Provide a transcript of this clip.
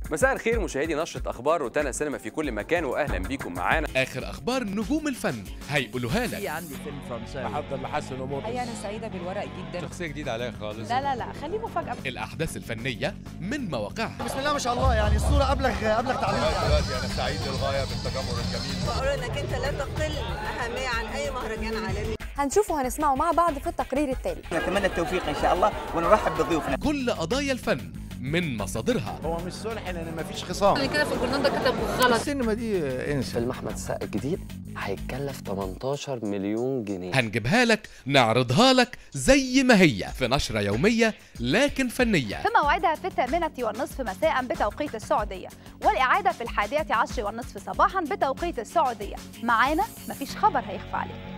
مساء الخير مشاهدي نشرة أخبار روتانا سينما في كل مكان وأهلا بيكم معانا آخر أخبار نجوم الفن هيقولوها في لك عندي فيلم فرنساوي محضر لحسن امور الحقيقه انا سعيده بالورق جدا شخصيه جديده عليها خالص لا لا لا خليه مفاجاه الأحداث الفنية من مواقعها بسم الله ما شاء الله يعني الصورة أبلغ أبلغ تعليق يعني. دلوقتي انا سعيد للغايه بالتجمهر الجميل بقول انك انت لا تقل اهميه عن اي مهرجان عالمي هنشوفه وهنسمعه مع بعض في التقرير التالي نتمنى التوفيق إن شاء الله ونرحب بضيوفنا كل قضايا الفن من مصادرها هو مش صلح لان مفيش خصام اللي كده في الجورنال ده كتب غلط السينما دي انسى فيلم احمد السقا الجديد هيتكلف 18 مليون جنيه هنجيبها لك نعرضها لك زي ما هي في نشرة يومية لكن فنية في موعدها في الثامنة والنصف مساء بتوقيت السعودية والإعادة في الحادية عشر والنصف صباحا بتوقيت السعودية معانا مفيش خبر هيخفى عليك